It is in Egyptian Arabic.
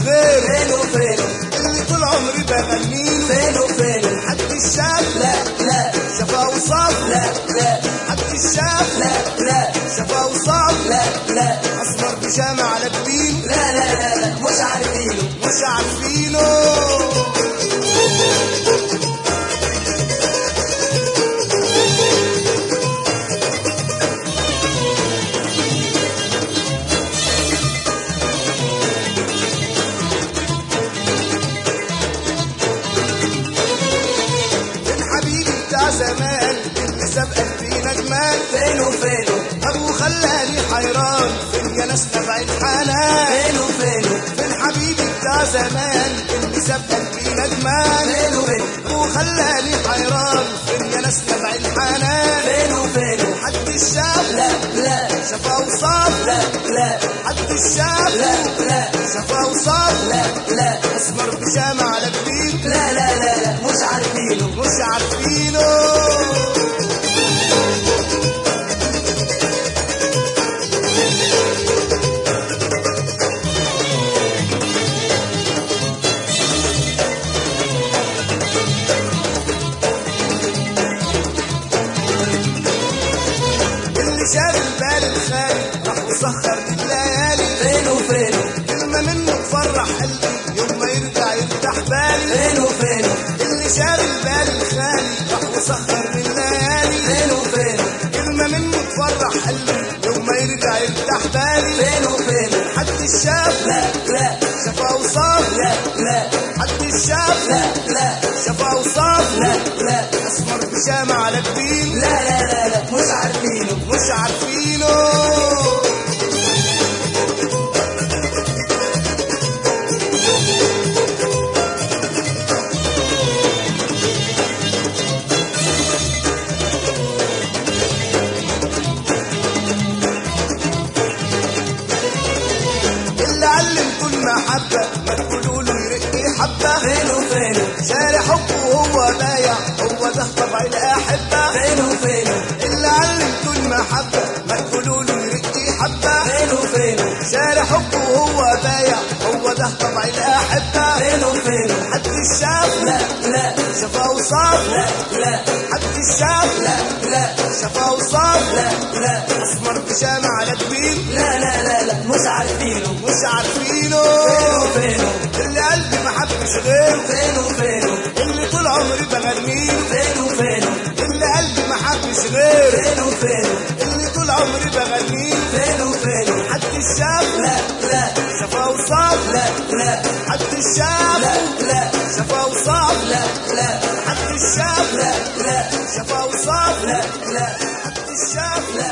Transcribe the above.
غيره فين وفين اللي طول عمري بغنيله فين وفين حد الشاف لا لا شافها وصاف لا لا حد الشاف لا لا شافها وصاف لا لا اسمر بشامة على جبين لا لا لا لا مش عارفينه مش عارفينه من حبيبي بتاع زمان اللي ساب قلبي ندمان فين وفين ابو خلاني حيران فين يا ناس نبع الحنان فين وفين فين حبيبي بتاع زمان اللي ساب قلبي ندمان فين وفين وخلاني حيران فين يا ناس نبع الحنان فين وفين حد الشاف لا لا شافها وصاف لا لا حد الشاف لا لا شافها وصاف لا لا اسمر بشامة على جبين لا لا لا لا مش عارفينه مش عارفينه اللي شاف البال الخالي راح وسخر الليالي فين وفين كلمة منه تفرح قلبي يوم ما يرجع يفتح بالي فين وفين اللي شال البال الخالي راح وسخر الليالي فين وفين كلمة منه تفرح قلبي يوم ما يرجع يفتح بالي فين وفين حد الشاف لا لا شافها وصاف لا لا حد الشاف لا لا شافها وصاف لا لا اسمر بشامة على جبين لا لا لا لا مش عارفينه مش عارفينه اللي علمكوا المحبة ما تقولوا له يرقي حبة فين وفين شارع حبه وهو بايع هو ده طبع الأحبة فين وفين اللي علمته المحبة ما تقولوا له يرقي حبة فين وفين شارع حبه وهو بايع هو ده طبع الأحبة فين وفين حد الشاف لا لا شافها وصاف لا لا حد الشاف لا لا شافها وصاف لا لا اسمر بشامة على جبين لا لا لا لا مش عارفينه مش عارفينه فين وفين اللي قلبي ما حبش غيره فين وفين اللي طول عمري بغنيه فين وفين اللي قلبي ما حبش غيره فين وفين اللي طول عمري بغنيه فين وفين حد الشاف لا لا شافها وصاف لا لا حد الشاف لا لا شافها وصاف لا لا حد الشاف لا لا شافها وصاف لا لا حد الشاف لا